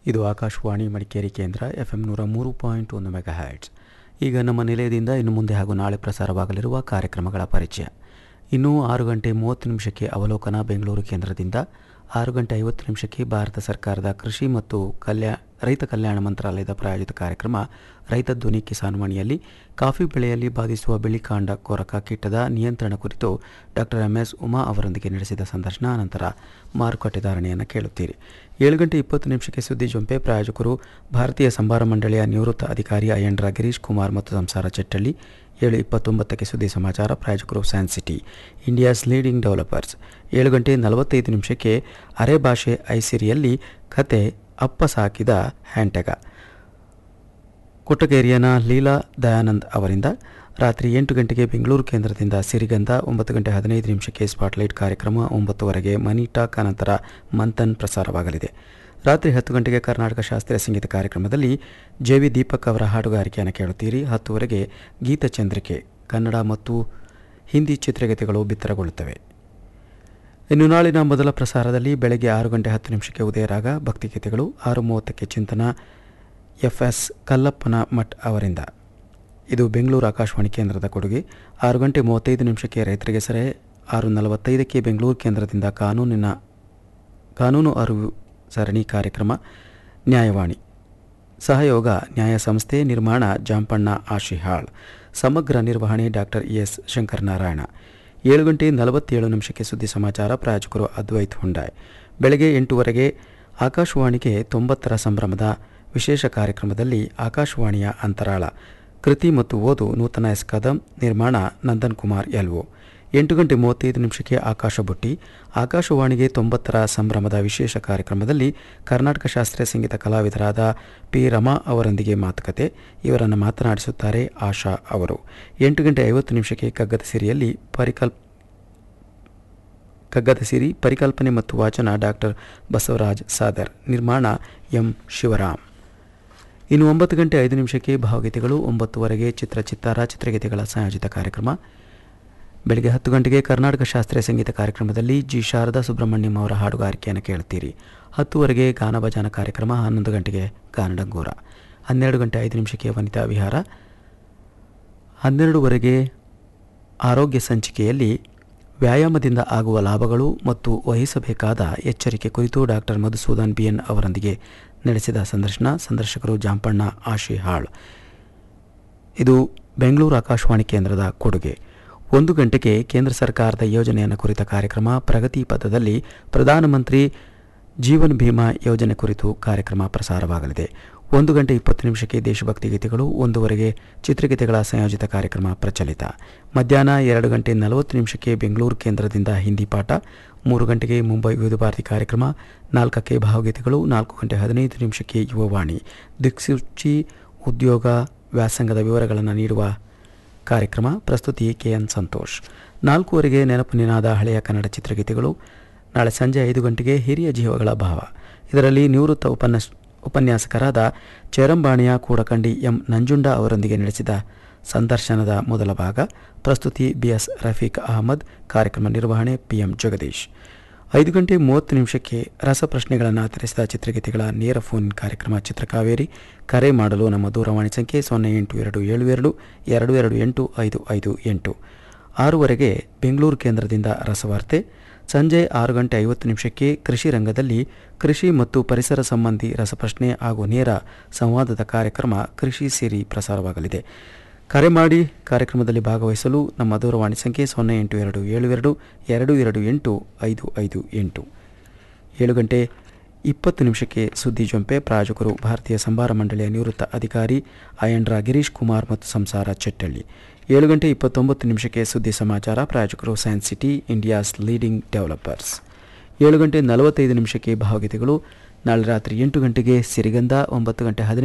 ಇದು ಆಕಾಶವಾಣಿ ಮಡಿಕೇರಿ ಕೇಂದ್ರ F M ನೂರ ಮೂರು ಪಾಯಿಂಟ್ ಒಂದು ಮೆಗಾ ಹ್ಯಾಟ್ಸ್ ಈಗ ನಮ್ಮ ನಿಲಯದಿಂದ ಇನ್ನು ಮುಂದೆ ಹಾಗೂ ನಾಳೆ ಪ್ರಸಾರವಾಗಲಿರುವ ಕಾರ್ಯಕ್ರಮಗಳ ಪರಿಚಯ ಇನ್ನು ಆರು ಗಂಟೆ ಮೂವತ್ತು ನಿಮಿಷಕ್ಕೆ ಅವಲೋಕನ ಬೆಂಗಳೂರು ಕೇಂದ್ರದಿಂದ ಆರು ಗಂಟೆ ಐವತ್ತು ನಿಮಿಷಕ್ಕೆ ಭಾರತ ಸರ್ಕಾರದ ಕೃಷಿ ಮತ್ತು ಕಲ್ಯಾ ರೈತ ಕಲ್ಯಾಣ ಮಂತ್ರಾಲಯದ ಪ್ರಾಯೋಜಿತ ಕಾರ್ಯಕ್ರಮ ರೈತ ಧ್ವನಿ ಕಿಸಾನ್ ವಾಣಿಯಲ್ಲಿ ಕಾಫಿ ಬೆಳೆಯಲ್ಲಿ ಬಾಧಿಸುವ ಬಿಳಿಕಾಂಡ ಕೊರಕ ಕೀಟದ ನಿಯಂತ್ರಣ ಕುರಿತು ಡಾಕ್ಟರ್ ಎಂ ಎಸ್ ಉಮಾ ಅವರೊಂದಿಗೆ ನಡೆಸಿದ ಸಂದರ್ಶನ ನಂತರ ಮಾರುಕಟ್ಟೆ ಧಾರಣೆಯನ್ನು ಕೇಳುತ್ತೀರಿ ಏಳು ಗಂಟೆ ಇಪ್ಪತ್ತು ನಿಮಿಷಕ್ಕೆ ಸುದ್ದಿ ಜೊಂಪೆ ಪ್ರಾಯೋಜಕರು ಭಾರತೀಯ ಸಂಭಾರ ಮಂಡಳಿಯ ನಿವೃತ್ತ ಅಧಿಕಾರಿ ಅಯ್ಯಂಡ್ರ ಗಿರೀಶ್ ಕುಮಾರ್ ಮತ್ತು ಸಂಸಾರ ಚೆಟ್ಟಳ್ಳಿ ಏಳು ಇಪ್ಪತ್ತೊಂಬತ್ತಕ್ಕೆ ಸುದ್ದಿ ಸಮಾಚಾರ ಪ್ರಾಯೋಜಕರು science city India's leading developers ಏಳು ಗಂಟೆ ನಲವತ್ತೈದು ನಿಮಿಷಕ್ಕೆ ಅರೆ ಭಾಷೆ ಐಸಿರಿಯಲ್ಲಿ ಕತೆ ಅಪ್ಪ ಸಾಕಿದ ಹ್ಯಾಂಟೆಗ ಕೊಟ್ಟಗೇರಿಯನ ಲೀಲಾ ದಯಾನಂದ್ ಅವರಿಂದ ರಾತ್ರಿ ಎಂಟು ಗಂಟೆಗೆ ಬೆಂಗಳೂರು ಕೇಂದ್ರದಿಂದ ಸಿರಿಗಂಧ ಒಂಬತ್ತು ಗಂಟೆ ಹದಿನೈದು ನಿಮಿಷಕ್ಕೆ ಸ್ಪಾಟ್ಲೈಟ್ ಕಾರ್ಯಕ್ರಮ ಒಂಬತ್ತುವರೆಗೆ ಮನಿ ಟಾಕ್ ಅನಂತರ ಮಂಥನ್ ಪ್ರಸಾರವಾಗಲಿದೆ ರಾತ್ರಿ ಹತ್ತು ಗಂಟೆಗೆ ಕರ್ನಾಟಕ ಶಾಸ್ತ್ರೀಯ ಸಂಗೀತ ಕಾರ್ಯಕ್ರಮದಲ್ಲಿ ಜೆ ವಿ ದೀಪಕ್ ಅವರ ಹಾಡುಗಾರಿಕೆಯನ್ನು ಕೇಳುತ್ತೀರಿ ಹತ್ತುವರೆಗೆ ಗೀತಚಂದ್ರಿಕೆ ಕನ್ನಡ ಮತ್ತು ಹಿಂದಿ ಚಿತ್ರಗೀತೆಗಳು ಬಿತ್ತರಗೊಳ್ಳುತ್ತವೆ ಇನ್ನು ನಾಳಿನ ಮೊದಲ ಪ್ರಸಾರದಲ್ಲಿ ಬೆಳಗ್ಗೆ ಆರು ಗಂಟೆ ಹತ್ತು ನಿಮಿಷಕ್ಕೆ ಉದಯರಾಗ ಭಕ್ತಿಗೀತೆಗಳು ಆರು ಮೂವತ್ತಕ್ಕೆ ಚಿಂತನ ಎಫ್ ಎಸ್ ಕಲ್ಲಪ್ಪನ ಮಠ್ ಅವರಿಂದ ಇದು ಬೆಂಗಳೂರು ಆಕಾಶವಾಣಿ ಕೇಂದ್ರದ ಕೊಡುಗೆ ಆರು ಗಂಟೆ ಮೂವತ್ತೈದು ನಿಮಿಷಕ್ಕೆ ರೈತರಿಗೆ ಸರೆ ಆರು ನಲವತ್ತೈದಕ್ಕೆ ಬೆಂಗಳೂರು ಕೇಂದ್ರದಿಂದ ಕಾನೂನಿನ ಕಾನೂನು ಅರಿವು ಸರಣಿ ಕಾರ್ಯಕ್ರಮ ನ್ಯಾಯವಾಣಿ ಸಹಯೋಗ ನ್ಯಾಯ ಸಂಸ್ಥೆ ನಿರ್ಮಾಣ ಜಾಂಪಣ್ಣ ಆಶಿಹಾಳ್ ಸಮಗ್ರ ನಿರ್ವಹಣೆ ಡಾಕ್ಟರ್ ಎಸ್ ಶಂಕರನಾರಾಯಣ ಏಳು ಗಂಟೆ ನಲವತ್ತೇಳು ನಿಮಿಷಕ್ಕೆ ಸುದ್ದಿ ಸಮಾಚಾರ ಪ್ರಾಯೋಜಕರು ಅದ್ವೈತ್ ಹುಂಡಾಯ್ ಬೆಳಗ್ಗೆ ಎಂಟುವರೆಗೆ ಆಕಾಶವಾಣಿಗೆ ತೊಂಬತ್ತರ ಸಂಭ್ರಮದ ವಿಶೇಷ ಕಾರ್ಯಕ್ರಮದಲ್ಲಿ ಆಕಾಶವಾಣಿಯ ಅಂತರಾಳ ಕೃತಿ ಮತ್ತು ಓದು ನೂತನ ಎಸ್ ಕದಂ ನಿರ್ಮಾಣ ನಂದನ್ ಕುಮಾರ್ ಎಲ್ಒ ಎಂಟು ಗಂಟೆ ಮೂವತ್ತೈದು ನಿಮಿಷಕ್ಕೆ ಆಕಾಶ ಬುಟ್ಟಿ ಆಕಾಶವಾಣಿಗೆ ತೊಂಬತ್ತರ ಸಂಭ್ರಮದ ವಿಶೇಷ ಕಾರ್ಯಕ್ರಮದಲ್ಲಿ ಕರ್ನಾಟಕ ಶಾಸ್ತ್ರೀಯ ಸಂಗೀತ ಕಲಾವಿದರಾದ ಪಿ ರಮಾ ಅವರೊಂದಿಗೆ ಮಾತುಕತೆ ಇವರನ್ನು ಮಾತನಾಡಿಸುತ್ತಾರೆ ಆಶಾ ಅವರು ಎಂಟು ಗಂಟೆ ಐವತ್ತು ನಿಮಿಷಕ್ಕೆ ಕಗ್ಗದ ಸಿರಿಯಲ್ಲಿ ಪರಿಕಲ್ಪ್ ಕಗ್ಗದ ಸಿರಿ ಪರಿಕಲ್ಪನೆ ಮತ್ತು ವಾಚನ ಡಾಕ್ಟರ್ ಬಸವರಾಜ್ ಸಾದರ್ ನಿರ್ಮಾಣ ಎಂ ಶಿವರಾಮ್ ಇನ್ನು ಒಂಬತ್ತು ಗಂಟೆ ಐದು ನಿಮಿಷಕ್ಕೆ ಭಾವಗೀತೆಗಳು ಒಂಬತ್ತುವರೆಗೆ ಚಿತ್ರ ಚಿತ್ತಾರ ಚಿತ್ರಗೀತೆಗಳ ಸಂಯೋಜಿತ ಕಾರ್ಯಕ್ರಮ ಬೆಳಗ್ಗೆ ಹತ್ತು ಗಂಟೆಗೆ ಕರ್ನಾಟಕ ಶಾಸ್ತ್ರೀಯ ಸಂಗೀತ ಕಾರ್ಯಕ್ರಮದಲ್ಲಿ ಜಿ ಶಾರದಾ ಸುಬ್ರಹ್ಮಣ್ಯಂ ಅವರ ಹಾಡುಗಾರಿಕೆಯನ್ನು ಕೇಳುತ್ತೀರಿ ಹತ್ತುವರೆಗೆ ಗಾನಭಜಾನ ಕಾರ್ಯಕ್ರಮ ಹನ್ನೊಂದು ಗಂಟೆಗೆ ಗಾನಡಂಗೂರ ಹನ್ನೆರಡು ಗಂಟೆ ಐದು ನಿಮಿಷಕ್ಕೆ ವನಿತಾ ವಿಹಾರ ಹನ್ನೆರಡುವರೆಗೆ ಆರೋಗ್ಯ ಸಂಚಿಕೆಯಲ್ಲಿ ವ್ಯಾಯಾಮದಿಂದ ಆಗುವ ಲಾಭಗಳು ಮತ್ತು ವಹಿಸಬೇಕಾದ ಎಚ್ಚರಿಕೆ ಕುರಿತು ಡಾಕ್ಟರ್ ಮಧುಸೂದನ್ ಬಿಎನ್ ಅವರೊಂದಿಗೆ ನಡೆಸಿದ ಸಂದರ್ಶನ ಸಂದರ್ಶಕರು ಜಾಂಪಣ್ಣ ಆಶಿಹಾಳ್ ಇದು ಬೆಂಗಳೂರು ಆಕಾಶವಾಣಿ ಕೇಂದ್ರದ ಕೊಡುಗೆ ಒಂದು ಗಂಟೆಗೆ ಕೇಂದ್ರ ಸರ್ಕಾರದ ಯೋಜನೆಯನ್ನು ಕುರಿತ ಕಾರ್ಯಕ್ರಮ ಪ್ರಗತಿ ಪಥದಲ್ಲಿ ಪ್ರಧಾನಮಂತ್ರಿ ಜೀವನ್ ಭೀಮಾ ಯೋಜನೆ ಕುರಿತು ಕಾರ್ಯಕ್ರಮ ಪ್ರಸಾರವಾಗಲಿದೆ ಒಂದು ಗಂಟೆ ಇಪ್ಪತ್ತು ನಿಮಿಷಕ್ಕೆ ದೇಶಭಕ್ತಿ ಗೀತೆಗಳು ಒಂದೂವರೆಗೆ ಚಿತ್ರಗೀತೆಗಳ ಸಂಯೋಜಿತ ಕಾರ್ಯಕ್ರಮ ಪ್ರಚಲಿತ ಮಧ್ಯಾಹ್ನ ಎರಡು ಗಂಟೆ ನಲವತ್ತು ನಿಮಿಷಕ್ಕೆ ಬೆಂಗಳೂರು ಕೇಂದ್ರದಿಂದ ಹಿಂದಿ ಪಾಠ ಮೂರು ಗಂಟೆಗೆ ಮುಂಬೈ ವಿವಿಧ ಭಾರತಿ ಕಾರ್ಯಕ್ರಮ ನಾಲ್ಕಕ್ಕೆ ಭಾವಗೀತೆಗಳು ನಾಲ್ಕು ಗಂಟೆ ಹದಿನೈದು ನಿಮಿಷಕ್ಕೆ ಯುವವಾಣಿ ದಿಕ್ಸೂಚಿ ಉದ್ಯೋಗ ವ್ಯಾಸಂಗದ ವಿವರಗಳನ್ನು ನೀಡುವ ಕಾರ್ಯಕ್ರಮ ಪ್ರಸ್ತುತಿ ಕೆಎನ್ ಸಂತೋಷ್ ನಾಲ್ಕೂವರೆಗೆ ನೆನಪು ನಿನಾದ ಹಳೆಯ ಕನ್ನಡ ಚಿತ್ರಗೀತೆಗಳು ನಾಳೆ ಸಂಜೆ ಐದು ಗಂಟೆಗೆ ಹಿರಿಯ ಜೀವಗಳ ಭಾವ ಇದರಲ್ಲಿ ನಿವೃತ್ತ ಉಪನ್ಯಾಸ ಉಪನ್ಯಾಸಕರಾದ ಚೇರಂಬಾಣಿಯ ಕೂಡಕಂಡಿ ಎಂ ನಂಜುಂಡ ಅವರೊಂದಿಗೆ ನಡೆಸಿದ ಸಂದರ್ಶನದ ಮೊದಲ ಭಾಗ ಪ್ರಸ್ತುತಿ ಬಿಎಸ್ ರಫೀಕ್ ಅಹಮದ್ ಕಾರ್ಯಕ್ರಮ ನಿರ್ವಹಣೆ ಪಿಎಂ ಜಗದೀಶ್ ಐದು ಗಂಟೆ ಮೂವತ್ತು ನಿಮಿಷಕ್ಕೆ ರಸಪ್ರಶ್ನೆಗಳನ್ನು ಆಧರಿಸಿದ ಚಿತ್ರಗೀತೆಗಳ ನೇರ ಫೋನ್ ಕಾರ್ಯಕ್ರಮ ಚಿತ್ರಕಾವೇರಿ ಕರೆ ಮಾಡಲು ನಮ್ಮ ದೂರವಾಣಿ ಸಂಖ್ಯೆ ಸೊನ್ನೆ ಎಂಟು ಎರಡು ಏಳು ಎರಡು ಎರಡು ಎರಡು ಎಂಟು ಐದು ಐದು ಎಂಟು ಆರೂವರೆಗೆ ಬೆಂಗಳೂರು ಕೇಂದ್ರದಿಂದ ರಸವಾರ್ತೆ ಸಂಜೆ ಆರು ಗಂಟೆ ಐವತ್ತು ನಿಮಿಷಕ್ಕೆ ಕೃಷಿ ರಂಗದಲ್ಲಿ ಕೃಷಿ ಮತ್ತು ಪರಿಸರ ಸಂಬಂಧಿ ರಸಪ್ರಶ್ನೆ ಹಾಗೂ ನೇರ ಸಂವಾದದ ಕಾರ್ಯಕ್ರಮ ಕೃಷಿ ಸಿರಿ ಪ್ರಸಾರವಾಗಲಿದೆ ಕರೆ ಮಾಡಿ ಕಾರ್ಯಕ್ರಮದಲ್ಲಿ ಭಾಗವಹಿಸಲು ನಮ್ಮ ದೂರವಾಣಿ ಸಂಖ್ಯೆ ಸೊನ್ನೆ ಎಂಟು ಎರಡು ಏಳು ಎರಡು ಎರಡು ಎರಡು ಎಂಟು ಐದು ಐದು ಎಂಟು ಏಳು ಗಂಟೆ ಇಪ್ಪತ್ತು ನಿಮಿಷಕ್ಕೆ ಸುದ್ದಿ ಜೊಂಪೆ ಪ್ರಾಯೋಜಕರು ಭಾರತೀಯ ಸಂಭಾರ ಮಂಡಳಿಯ ನಿವೃತ್ತ ಅಧಿಕಾರಿ ಅಯಂಡ್ರ ಗಿರೀಶ್ ಕುಮಾರ್ ಮತ್ತು ಸಂಸಾರ ಚೆಟ್ಟಳ್ಳಿ ಏಳು ಗಂಟೆ ಇಪ್ಪತ್ತೊಂಬತ್ತು ನಿಮಿಷಕ್ಕೆ ಸುದ್ದಿ ಸಮಾಚಾರ ಪ್ರಾಯೋಜಕರು science city India's leading developers ಏಳು ಗಂಟೆ ನಲವತ್ತೈದು ನಿಮಿಷಕ್ಕೆ ಭಾವಗೀತೆಗಳು ನಾಳೆ ರಾತ್ರಿ ಎಂಟು ಗಂಟೆಗೆ ಸಿರಿಗಂಧ ಒಂಬತ್ತು ಗಂಟೆ ಹದಿನೈದು